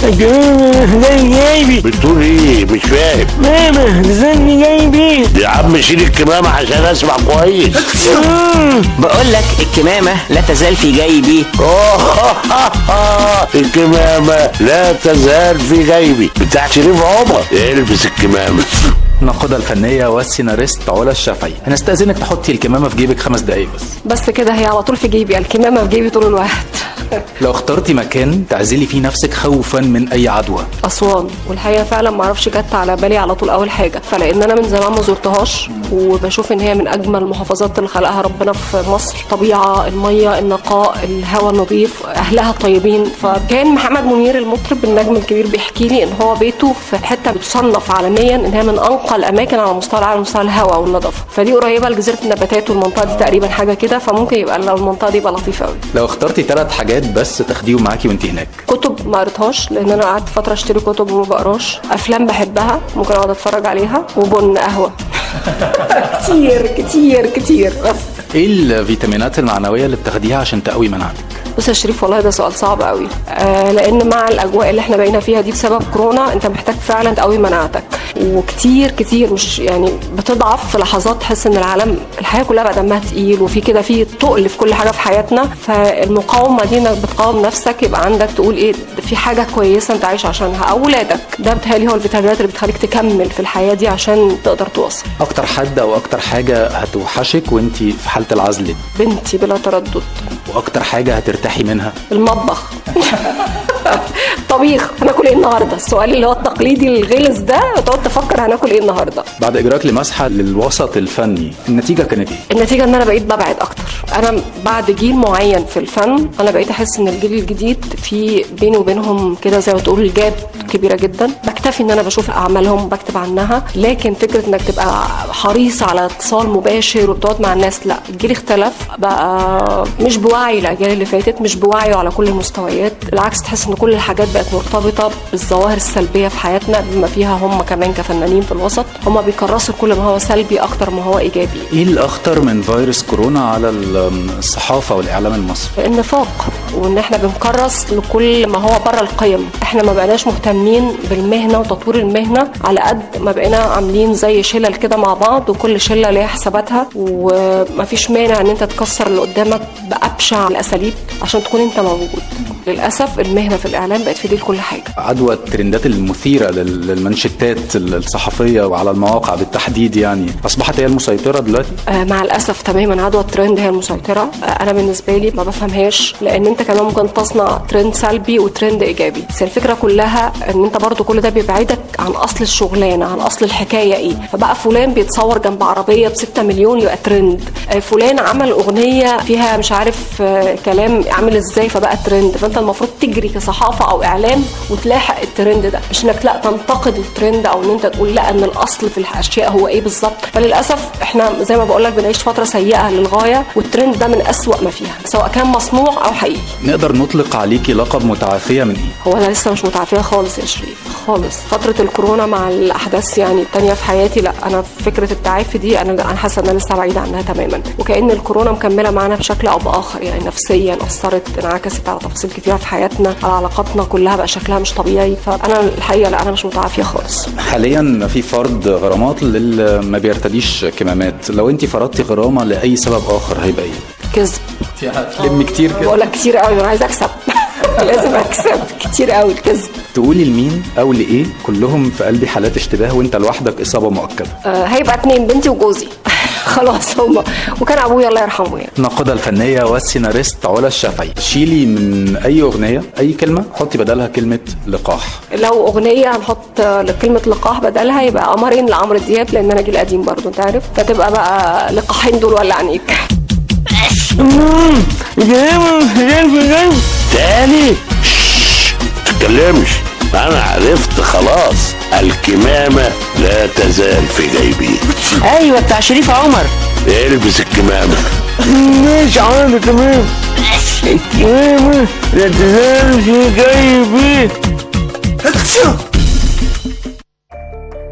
الكمامة ده جايبي بتقول ايه مش فاهم ماما زني جايبي يا عم شيل الكمامة عشان اسمع كويس بقول لك الكمامة لا تزال في جيبي الكمامة لا تزال في جيبي بتاع شريف عمر البس الكمامة الناقدة الفنية والسيناريست علا الشافعي هنستأذنك تحطي الكمامة في جيبك خمس دقايق بس بس كده هي على طول في جيبي الكمامه في جيبي طول الوقت لو اخترتي مكان تعزلي فيه نفسك خوفا من أي عدوى اسوان والحقيقه فعلا ما اعرفش جت على بالي على طول اول حاجه فلان انا من زمان ما زرتهاش وبشوف ان هي من اجمل المحافظات اللي خلقها ربنا في مصر طبيعه الميه النقاء الهواء النظيف اهلها الطيبين فكان محمد منير المطرب النجم الكبير بيحكي لي ان هو بيته في حته بتصنف عالميا ان هي من انقى الاماكن على مستوى العالم مستوى الهواء والنظافه فدي قريبه لجزيره النباتات والمنطقه دي تقريبا حاجه كده فممكن يبقى لو المنطقه دي يبقى لطيفه قوي لو اخترتي ثلاث حاجات بس تاخديهم معاكي وانت هناك كتب ما قريتهاش لان انا قعدت فتره اشتري كتب وما بقراش افلام بحبها ممكن اقعد اتفرج عليها وبن قهوه كتير كتير كتير بس ايه الفيتامينات المعنوية اللي بتاخديها عشان تقوي مناعتك بص يا شريف والله ده سؤال صعب قوي آه لان مع الاجواء اللي احنا بقينا فيها دي بسبب كورونا انت محتاج فعلا تقوي مناعتك وكتير كتير مش يعني بتضعف في لحظات تحس ان العالم الحياه كلها بقى دمها تقيل وفي كده في تقل في كل حاجه في حياتنا فالمقاومه دي انك بتقاوم نفسك يبقى عندك تقول ايه ده في حاجه كويسه انت عايش عشانها اولادك ده بتهيألي هو الفيتامينات اللي بتخليك تكمل في الحياه دي عشان تقدر توصل اكتر حد او اكتر حاجة هتوحشك وانت في حالة العزل دي بنتي بلا تردد واكتر حاجة هترتاحي منها المطبخ طبيخ هناكل ايه النهارده السؤال اللي هو التقليدي الغلس ده تقعد تفكر هناكل ايه النهارده بعد اجراءك لمسحة للوسط الفني النتيجة كانت ايه النتيجه ان انا بقيت ببعد اكتر انا بعد جيل معين في الفن انا بقيت احس ان الجيل الجديد في بيني وبينهم كده زي ما تقول جاب كبيره جدا بكتفي ان انا بشوف اعمالهم بكتب عنها لكن فكره انك تبقى حريص على اتصال مباشر وبتقعد مع الناس لا الجيل اختلف بقى مش بوعي الاجيال اللي فاتت مش بوعيه على كل المستويات بالعكس تحس ان كل الحاجات بقت مرتبطه بالظواهر السلبيه في حياتنا بما فيها هم كمان كفنانين في الوسط هم بيكرسوا كل ما هو سلبي اكتر ما هو ايجابي ايه الاخطر من فيروس كورونا على الصحافة والاعلام المصري النفاق وان احنا بنكرس لكل ما هو بره القيم احنا ما بقناش مهتمين بالمهنه وتطوير المهنه على قد ما بقينا عاملين زي شلل كده مع بعض وكل شله ليها حساباتها ومفيش مانع ان انت تكسر اللي قدامك بابشع الاساليب عشان تكون انت موجود للاسف المهنه في الاعلام بقت في دي لكل حاجه عدوى الترندات المثيرة لل- للمنشتات الصحفية وعلى المواقع بالتحديد يعني أصبحت هي المسيطرة دلوقتي آه، مع الاسف تماما عدوى الترند هي المسيطره آه، انا بالنسبه لي ما بفهمهاش لان انت كمان ممكن تصنع ترند سلبي وترند ايجابي بس الفكره كلها ان انت برضو كل ده بيبعدك عن اصل الشغلانه عن اصل الحكايه ايه فبقى فلان بيتصور جنب عربيه ب 6 مليون يبقى ترند آه، فلان عمل اغنيه فيها مش عارف آه، كلام عامل ازاي فبقى ترند فانت المفروض تجري كصحافه او اعلام وتلاحق الترند ده مش انك لا تنتقد الترند او ان انت تقول لا ان الاصل في الاشياء هو ايه بالظبط فللاسف احنا زي ما بقول لك بنعيش فتره سيئه للغايه والترند ده من اسوأ ما فيها سواء كان مصنوع او حقيقي نقدر نطلق عليكي لقب متعافية من إيه؟ هو انا لسه مش متعافيه خالص يا شريف خالص فتره الكورونا مع الاحداث يعني التانية في حياتي لا انا فكره التعافي دي انا انا حاسه ان انا لسه بعيده عنها تماما وكأن الكورونا مكمله معانا بشكل او باخر يعني نفسيا اثرت انعكست على تفاصيل كتيره في حياتنا على علاقاتنا كلها بقى شكلها مش طبيعي فانا الحقيقه لا انا مش متعافيه خالص حاليا في فرض غرامات للي ما بيرتديش كمامات لو انت فرضتي غرامة لأي سبب آخر هيبقى إيه؟ كذب هتلمي كتير بقول لك كتير قوي انا عايزه اكسب لازم اكسب كتير قوي الكذب تقولي لمين أو لإيه كلهم في قلبي حالات اشتباه وانت لوحدك إصابة مؤكدة آه هيبقى اتنين بنتي وجوزي خلاص هما وكان ابويا الله يرحمه يعني الناقدة الفنية والسيناريست علا الشافعي شيلي من أي أغنية أي كلمة حطي بدلها كلمة لقاح لو اغنيه هنحط كلمه لقاح بدلها يبقى قمرين لعمرو دياب لان انا جيل قديم برضو انت عارف فتبقى بقى لقاحين دول ولا عنيك الكمامة جايبي جايبي تاني شش، تتكلمش انا عرفت خلاص الكمامة لا تزال في جيبي ايوه بتاع شريف عمر البس الكمامة مش عامل كمان الكمامة لا تزال في جيبي